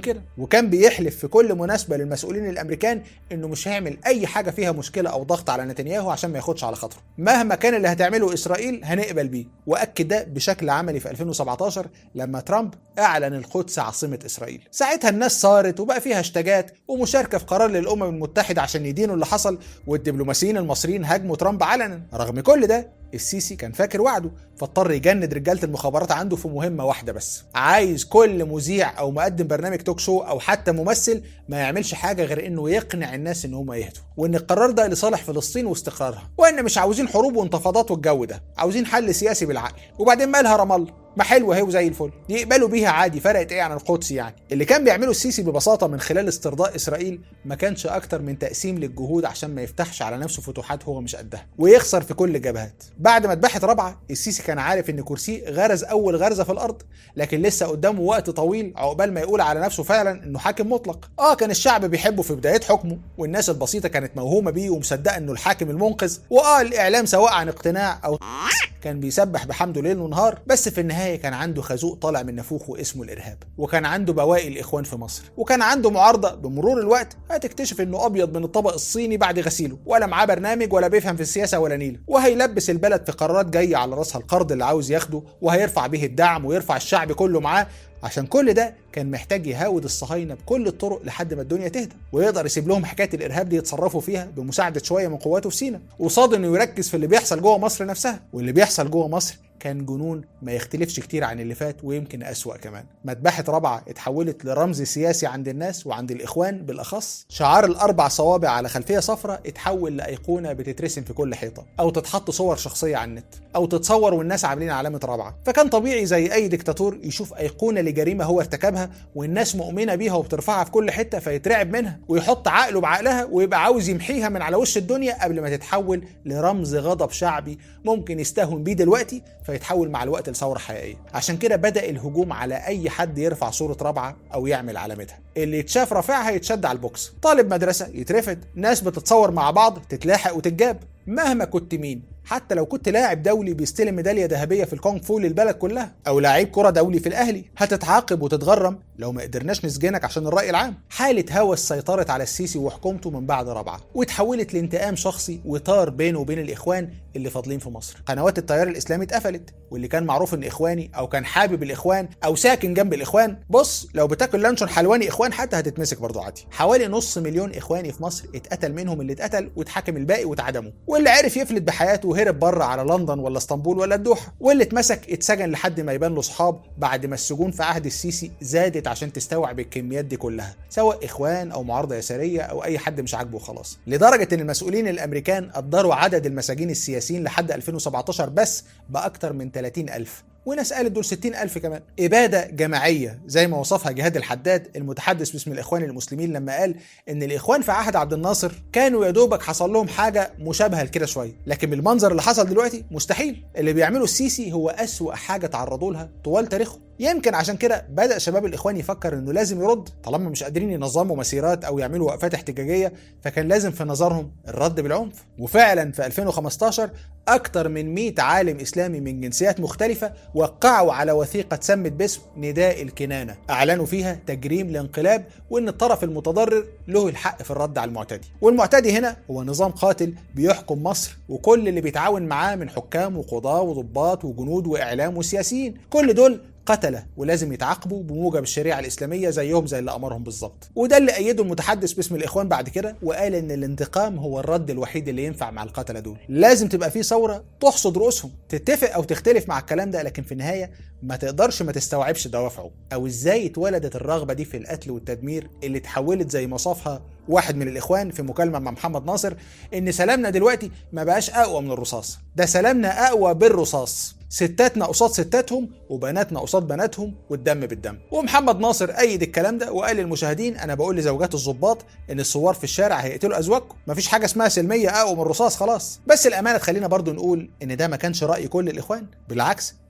كده وكان بيحلف في كل مناسبه للمسؤولين الامريكان انه مش هيعمل اي حاجه فيها مشكله او ضغط على نتنياهو عشان ما ياخدش على خاطره مهما كان اللي هتعمله اسرائيل هنقبل بيه واكد ده بشكل عملي في 2017 لما ترامب اعلن القدس عاصمه اسرائيل ساعتها الناس صارت وبقى فيها هاشتاجات ومشاركه في قرار للامم المتحده عشان يدينوا اللي حصل والدبلوماسيين المصريين هاجموا ترامب علنا رغم كل ده السيسي كان فاكر وعده فاضطر يجند رجاله المخابرات عنده في مهمه واحده بس عايز كل مذيع او مقدم برنامج توك شو او حتى ممثل ما يعملش حاجه غير انه يقنع الناس ان هم يهدوا وان القرار ده لصالح فلسطين واستقرارها وان مش عاوزين حروب وانتفاضات والجو ده عاوزين حل سياسي بالعقل وبعدين مالها رام الله ما حلوه اهي وزي الفل يقبلوا بيها عادي فرقت ايه عن القدس يعني اللي كان بيعمله السيسي ببساطه من خلال استرضاء اسرائيل ما كانش اكتر من تقسيم للجهود عشان ما يفتحش على نفسه فتوحات هو مش قدها ويخسر في كل الجبهات بعد ما اتباحت رابعه السيسي كان عارف ان كرسيه غرز اول غرزه في الارض لكن لسه قدامه وقت طويل عقبال ما يقول على نفسه فعلا انه حاكم مطلق اه كان الشعب بيحبه في بدايه حكمه والناس البسيطه كانت موهومه بيه ومصدقه انه الحاكم المنقذ واه الاعلام سواء عن اقتناع او كان بيسبح بحمده ليل ونهار بس في النهايه كان عنده خازوق طالع من نافوخه اسمه الارهاب وكان عنده بواقي الاخوان في مصر وكان عنده معارضه بمرور الوقت هتكتشف انه ابيض من الطبق الصيني بعد غسيله ولا معاه برنامج ولا بيفهم في السياسه ولا نيله وهيلبس البلد في قرارات جايه على راسها القرض اللي عاوز ياخده وهيرفع به الدعم ويرفع الشعب كله معاه عشان كل ده كان محتاج يهاود الصهاينه بكل الطرق لحد ما الدنيا تهدى ويقدر يسيب لهم حكايه الارهاب دي يتصرفوا فيها بمساعده شويه من قواته في سينا وصاد انه يركز في اللي بيحصل جوه مصر نفسها واللي بيحصل جوه مصر كان جنون ما يختلفش كتير عن اللي فات ويمكن أسوأ كمان مذبحة رابعة اتحولت لرمز سياسي عند الناس وعند الإخوان بالأخص شعار الأربع صوابع على خلفية صفراء اتحول لأيقونة بتترسم في كل حيطة أو تتحط صور شخصية على النت أو تتصور والناس عاملين علامة رابعة فكان طبيعي زي أي ديكتاتور يشوف أيقونة لجريمة هو ارتكبها والناس مؤمنة بيها وبترفعها في كل حتة فيترعب منها ويحط عقله بعقلها ويبقى عاوز يمحيها من على وش الدنيا قبل ما تتحول لرمز غضب شعبي ممكن يستهون بيه دلوقتي فيتحول مع الوقت لثوره حقيقيه عشان كده بدا الهجوم على اي حد يرفع صوره رابعه او يعمل علامتها اللي يتشاف رافعها يتشد على البوكس طالب مدرسه يترفد ناس بتتصور مع بعض تتلاحق وتتجاب مهما كنت مين حتى لو كنت لاعب دولي بيستلم ميداليه ذهبيه في الكونغ فو للبلد كلها او لعيب كره دولي في الاهلي هتتعاقب وتتغرم لو ما قدرناش نسجنك عشان الراي العام حاله هوس سيطرت على السيسي وحكومته من بعد رابعه وتحولت لانتقام شخصي وطار بينه وبين الاخوان اللي فاضلين في مصر قنوات التيار الاسلامي اتقفلت واللي كان معروف ان اخواني او كان حابب الاخوان او ساكن جنب الاخوان بص لو بتاكل لانشون حلواني اخوان حتى هتتمسك برضه عادي حوالي نص مليون اخواني في مصر اتقتل منهم اللي اتقتل واتحاكم الباقي واتعدموا واللي عرف يفلت بحياته وهرب بره على لندن ولا اسطنبول ولا الدوحه واللي اتمسك اتسجن لحد ما يبان له اصحاب بعد ما السجون في عهد السيسي زادت عشان تستوعب الكميات دي كلها سواء اخوان او معارضه يساريه او اي حد مش عاجبه خلاص لدرجه ان المسؤولين الامريكان قدروا عدد المساجين السياسيين لحد 2017 بس باكثر من 30 الف وناس قالت دول 60 ألف كمان إبادة جماعية زي ما وصفها جهاد الحداد المتحدث باسم الإخوان المسلمين لما قال إن الإخوان في عهد عبد الناصر كانوا يا دوبك حصل لهم حاجة مشابهة لكده شوية لكن بالمنظر اللي حصل دلوقتي مستحيل اللي بيعمله السيسي هو أسوأ حاجة تعرضوا لها طوال تاريخهم يمكن عشان كده بدأ شباب الإخوان يفكر إنه لازم يرد طالما مش قادرين ينظموا مسيرات أو يعملوا وقفات احتجاجية فكان لازم في نظرهم الرد بالعنف وفعلا في 2015 أكتر من 100 عالم إسلامي من جنسيات مختلفة وقعوا على وثيقة سمت باسم نداء الكنانة أعلنوا فيها تجريم الانقلاب وإن الطرف المتضرر له الحق في الرد على المعتدي والمعتدي هنا هو نظام قاتل بيحكم مصر وكل اللي بيتعاون معاه من حكام وقضاة وضباط وجنود وإعلام وسياسيين كل دول قتله ولازم يتعاقبوا بموجب الشريعه الاسلاميه زيهم زي اللي امرهم بالظبط وده اللي ايده المتحدث باسم الاخوان بعد كده وقال ان الانتقام هو الرد الوحيد اللي ينفع مع القتله دول لازم تبقى في ثوره تحصد رؤوسهم تتفق او تختلف مع الكلام ده لكن في النهايه ما تقدرش ما تستوعبش دوافعه او ازاي اتولدت الرغبه دي في القتل والتدمير اللي اتحولت زي ما وصفها واحد من الاخوان في مكالمه مع محمد ناصر ان سلامنا دلوقتي ما بقاش اقوى من الرصاص ده سلامنا اقوى بالرصاص ستاتنا قصاد ستاتهم وبناتنا قصاد بناتهم والدم بالدم ومحمد ناصر ايد الكلام ده وقال للمشاهدين انا بقول لزوجات الضباط ان الثوار في الشارع هيقتلوا ازواجكم مفيش حاجه اسمها سلميه اقوى من الرصاص خلاص بس الامانه تخلينا برضو نقول ان ده ما كانش راي كل الاخوان بالعكس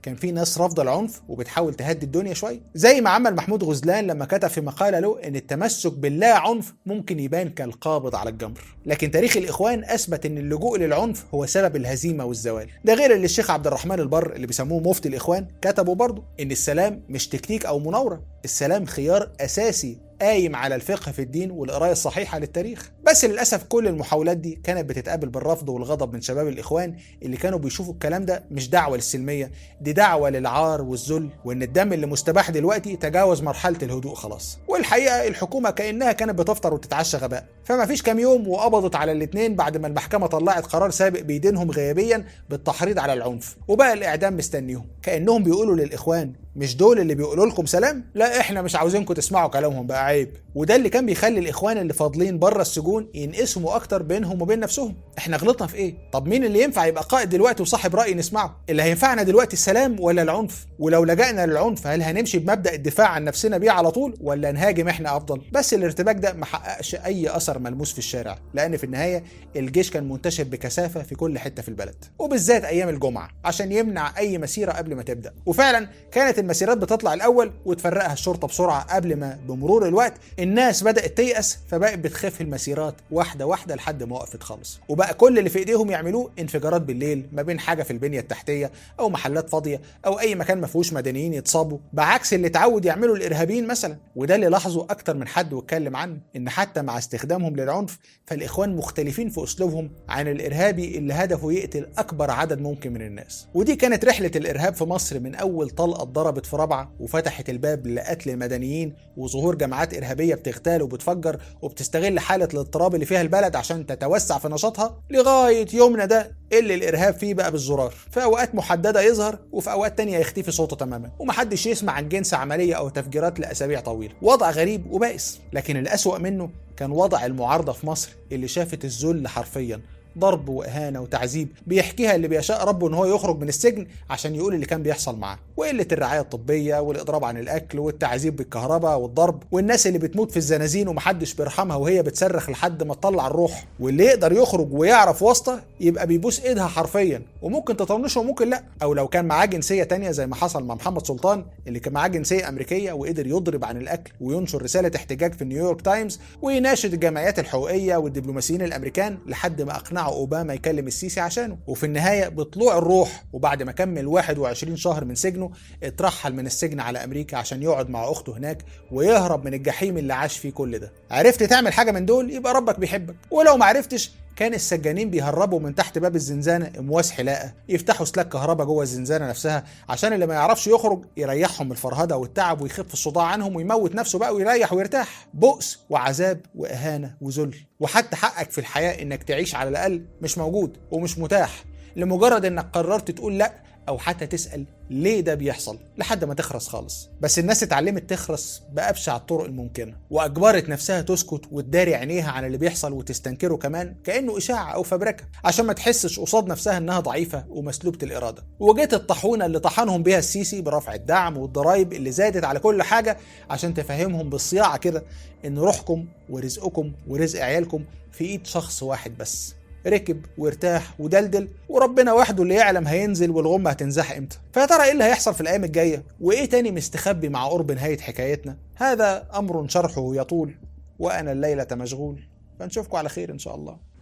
كان في ناس رافضه العنف وبتحاول تهدي الدنيا شويه زي ما عمل محمود غزلان لما كتب في مقاله له ان التمسك باللا عنف ممكن يبان كالقابض على الجمر لكن تاريخ الاخوان اثبت ان اللجوء للعنف هو سبب الهزيمه والزوال ده غير اللي الشيخ عبد الرحمن البر اللي بيسموه مفتي الاخوان كتبه برضه ان السلام مش تكتيك او مناوره السلام خيار اساسي قايم على الفقه في الدين والقرايه الصحيحه للتاريخ بس للاسف كل المحاولات دي كانت بتتقابل بالرفض والغضب من شباب الاخوان اللي كانوا بيشوفوا الكلام ده مش دعوه للسلميه دي دعوه للعار والذل وان الدم اللي مستباح دلوقتي تجاوز مرحله الهدوء خلاص والحقيقه الحكومه كانها كانت بتفطر وتتعشى غباء فما فيش كام يوم وقبضت على الاثنين بعد ما المحكمه طلعت قرار سابق بيدينهم غيابيا بالتحريض على العنف وبقى الاعدام مستنيهم كانهم بيقولوا للاخوان مش دول اللي بيقولوا لكم سلام لا احنا مش عاوزينكم تسمعوا كلامهم بقى عيب وده اللي كان بيخلي الاخوان اللي فاضلين بره السجون ينقسموا اكتر بينهم وبين نفسهم احنا غلطنا في ايه طب مين اللي ينفع يبقى قائد دلوقتي وصاحب راي نسمعه اللي هينفعنا دلوقتي السلام ولا العنف ولو لجأنا للعنف هل هنمشي بمبدا الدفاع عن نفسنا بيه على طول ولا نهاجم احنا افضل بس الارتباك ده ما حققش اي اثر ملموس في الشارع لان في النهايه الجيش كان منتشر بكثافه في كل حته في البلد وبالذات ايام الجمعه عشان يمنع اي مسيره قبل ما تبدا وفعلا كانت المسيرات بتطلع الاول وتفرقها الشرطه بسرعه قبل ما بمرور الوقت الناس بدات تيأس فبقت بتخف المسيرات واحده واحده لحد ما وقفت خالص وبقى كل اللي في ايديهم يعملوه انفجارات بالليل ما بين حاجه في البنيه التحتيه او محلات فاضيه او اي مكان ما فيهوش مدنيين يتصابوا بعكس اللي اتعود يعمله الارهابيين مثلا وده اللي لاحظه اكتر من حد واتكلم عنه ان حتى مع استخدامهم للعنف فالاخوان مختلفين في اسلوبهم عن الارهابي اللي هدفه يقتل اكبر عدد ممكن من الناس ودي كانت رحله الارهاب في مصر من اول طلقه اتضربت في رابعه وفتحت الباب لقتل المدنيين وظهور جماعات ارهابيه بتغتال وبتفجر وبتستغل حاله الاضطراب اللي فيها البلد عشان تتوسع في نشاطها لغايه يومنا ده اللي الارهاب فيه بقى بالزرار في اوقات محدده يظهر وفي اوقات تانية يختفي صوته تماما ومحدش يسمع عن جنس عمليه او تفجيرات لاسابيع طويله وضع غريب وبائس لكن الاسوا منه كان وضع المعارضه في مصر اللي شافت الذل حرفيا ضرب واهانه وتعذيب بيحكيها اللي بيشاء ربه ان هو يخرج من السجن عشان يقول اللي كان بيحصل معاه وقله الرعايه الطبيه والاضراب عن الاكل والتعذيب بالكهرباء والضرب والناس اللي بتموت في الزنازين ومحدش بيرحمها وهي بتصرخ لحد ما تطلع الروح واللي يقدر يخرج ويعرف واسطه يبقى بيبوس ايدها حرفيا وممكن تطنشه وممكن لا او لو كان معاه جنسيه تانية زي ما حصل مع محمد سلطان اللي كان معاه جنسيه امريكيه وقدر يضرب عن الاكل وينشر رساله احتجاج في نيويورك تايمز ويناشد الجمعيات الحقوقيه والدبلوماسيين الامريكان لحد ما اقنعوا اوباما يكلم السيسي عشانه وفي النهايه بطلوع الروح وبعد ما كمل 21 شهر من سجنه اترحل من السجن على امريكا عشان يقعد مع اخته هناك ويهرب من الجحيم اللي عاش فيه كل ده عرفت تعمل حاجه من دول يبقى ربك بيحبك ولو ما عرفتش كان السجانين بيهربوا من تحت باب الزنزانه امواس حلاقه يفتحوا سلاك كهرباء جوه الزنزانه نفسها عشان اللي ما يعرفش يخرج يريحهم من الفرهده والتعب ويخف الصداع عنهم ويموت نفسه بقى ويريح ويرتاح بؤس وعذاب واهانه وذل وحتى حقك في الحياه انك تعيش على الاقل مش موجود ومش متاح لمجرد انك قررت تقول لا او حتى تسال ليه ده بيحصل لحد ما تخرس خالص بس الناس اتعلمت تخرس بابشع الطرق الممكنه واجبرت نفسها تسكت وتداري عينيها عن اللي بيحصل وتستنكره كمان كانه اشاعه او فبركه عشان ما تحسش قصاد نفسها انها ضعيفه ومسلوبه الاراده وجيت الطاحونه اللي طحنهم بيها السيسي برفع الدعم والضرايب اللي زادت على كل حاجه عشان تفهمهم بالصياعه كده ان روحكم ورزقكم ورزق عيالكم في ايد شخص واحد بس ركب وارتاح ودلدل وربنا وحده اللي يعلم هينزل والغمة هتنزح امتى فيا ترى ايه اللي هيحصل في الايام الجايه وايه تاني مستخبي مع قرب نهايه حكايتنا هذا امر شرحه يطول وانا الليله مشغول فنشوفكم على خير ان شاء الله